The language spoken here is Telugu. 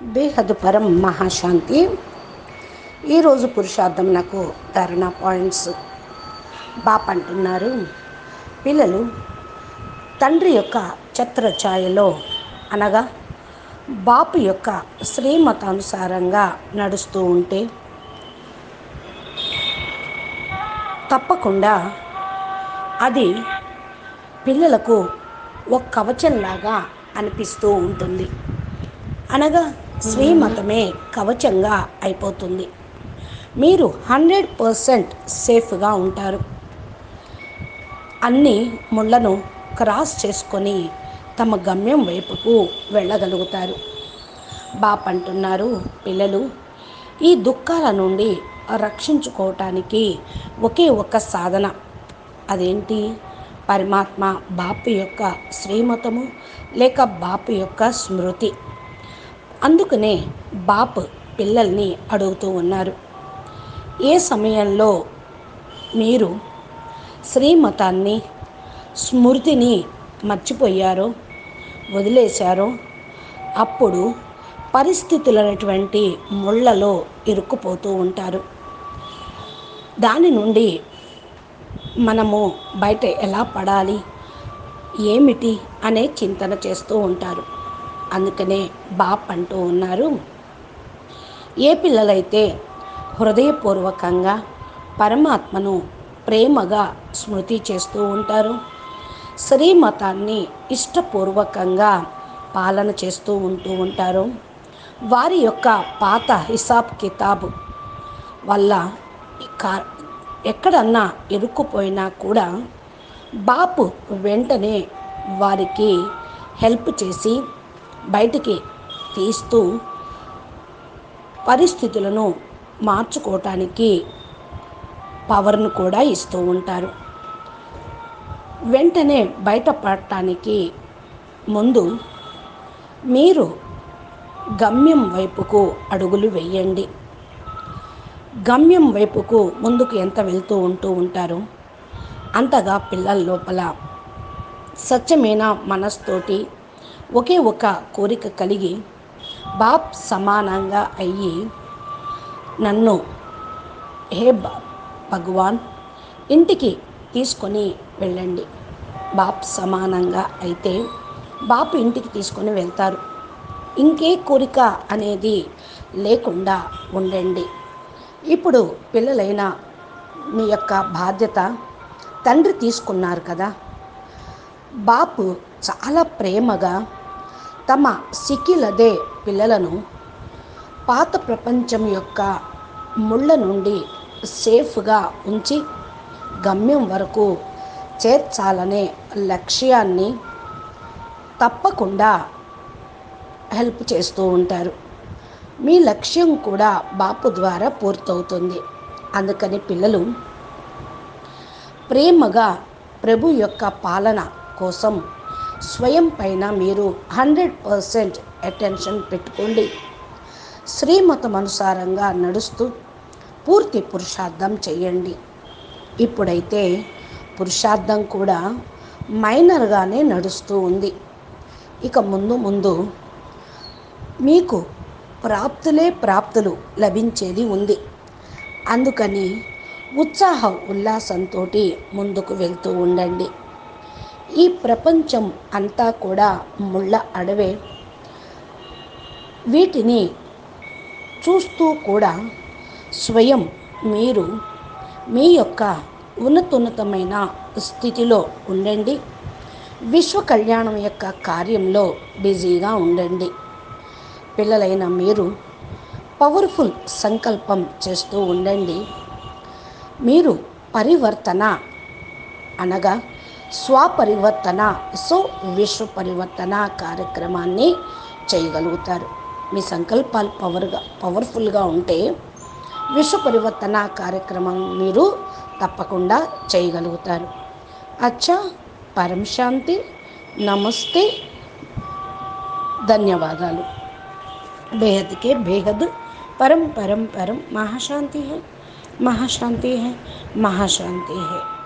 బేహద్ పరం మహాశాంతి ఈరోజు పురుషార్థం నాకు ధారణ పాయింట్స్ బాప్ అంటున్నారు పిల్లలు తండ్రి యొక్క ఛత్రఛాయలో అనగా బాపు యొక్క శ్రీమతానుసారంగా నడుస్తూ ఉంటే తప్పకుండా అది పిల్లలకు ఒక కవచంలాగా అనిపిస్తూ ఉంటుంది అనగా శ్రీమతమే కవచంగా అయిపోతుంది మీరు హండ్రెడ్ పర్సెంట్ సేఫ్గా ఉంటారు అన్ని ముళ్ళను క్రాస్ చేసుకొని తమ గమ్యం వైపుకు వెళ్ళగలుగుతారు బాప్ అంటున్నారు పిల్లలు ఈ దుఃఖాల నుండి రక్షించుకోవటానికి ఒకే ఒక సాధన అదేంటి పరమాత్మ బాపు యొక్క శ్రీమతము లేక బాపు యొక్క స్మృతి అందుకనే బాప్ పిల్లల్ని అడుగుతూ ఉన్నారు ఏ సమయంలో మీరు శ్రీమతాన్ని స్మృతిని మర్చిపోయారో వదిలేశారో అప్పుడు పరిస్థితులైనటువంటి ముళ్ళలో ఇరుక్కుపోతూ ఉంటారు దాని నుండి మనము బయట ఎలా పడాలి ఏమిటి అనే చింతన చేస్తూ ఉంటారు అందుకనే బాప్ అంటూ ఉన్నారు ఏ పిల్లలైతే హృదయపూర్వకంగా పరమాత్మను ప్రేమగా స్మృతి చేస్తూ ఉంటారు శ్రీమతాన్ని ఇష్టపూర్వకంగా పాలన చేస్తూ ఉంటూ ఉంటారు వారి యొక్క పాత హిసాబ్ కితాబ్ వల్ల ఎక్కడన్నా ఇరుక్కుపోయినా కూడా బాపు వెంటనే వారికి హెల్ప్ చేసి బయటికి తీస్తూ పరిస్థితులను మార్చుకోవటానికి పవర్ను కూడా ఇస్తూ ఉంటారు వెంటనే బయటపడటానికి ముందు మీరు గమ్యం వైపుకు అడుగులు వేయండి గమ్యం వైపుకు ముందుకు ఎంత వెళ్తూ ఉంటూ ఉంటారో అంతగా పిల్లల లోపల స్వచ్ఛమైన మనస్తోటి ఒకే ఒక కోరిక కలిగి బాప్ సమానంగా అయ్యి నన్ను హే భగవాన్ ఇంటికి తీసుకొని వెళ్ళండి బాప్ సమానంగా అయితే బాపు ఇంటికి తీసుకొని వెళ్తారు ఇంకే కోరిక అనేది లేకుండా ఉండండి ఇప్పుడు పిల్లలైన మీ యొక్క బాధ్యత తండ్రి తీసుకున్నారు కదా బాపు చాలా ప్రేమగా తమ సిక్కిలదే పిల్లలను పాత ప్రపంచం యొక్క ముళ్ళ నుండి సేఫ్గా ఉంచి గమ్యం వరకు చేర్చాలనే లక్ష్యాన్ని తప్పకుండా హెల్ప్ చేస్తూ ఉంటారు మీ లక్ష్యం కూడా బాపు ద్వారా పూర్తవుతుంది అందుకని పిల్లలు ప్రేమగా ప్రభు యొక్క పాలన కోసం స్వయం పైన మీరు హండ్రెడ్ పర్సెంట్ అటెన్షన్ పెట్టుకోండి శ్రీమతం అనుసారంగా నడుస్తూ పూర్తి పురుషార్థం చేయండి ఇప్పుడైతే పురుషార్థం కూడా మైనర్గానే నడుస్తూ ఉంది ఇక ముందు ముందు మీకు ప్రాప్తులే ప్రాప్తులు లభించేది ఉంది అందుకని ఉత్సాహ ఉల్లాసంతో ముందుకు వెళ్తూ ఉండండి ఈ ప్రపంచం అంతా కూడా ముళ్ళ అడవే వీటిని చూస్తూ కూడా స్వయం మీరు మీ యొక్క ఉన్నతోన్నతమైన స్థితిలో ఉండండి విశ్వ కళ్యాణం యొక్క కార్యంలో బిజీగా ఉండండి పిల్లలైన మీరు పవర్ఫుల్ సంకల్పం చేస్తూ ఉండండి మీరు పరివర్తన అనగా స్వపరివర్తన సో విశ్వ పరివర్తన కార్యక్రమాన్ని చేయగలుగుతారు మీ సంకల్పాలు పవర్గా పవర్ఫుల్గా ఉంటే విశ్వ పరివర్తన కార్యక్రమం మీరు తప్పకుండా చేయగలుగుతారు అచ్చా పరం శాంతి నమస్తే ధన్యవాదాలు बेहद के बेहद परम परम परम महाशांति है महाशांति है महाशांति है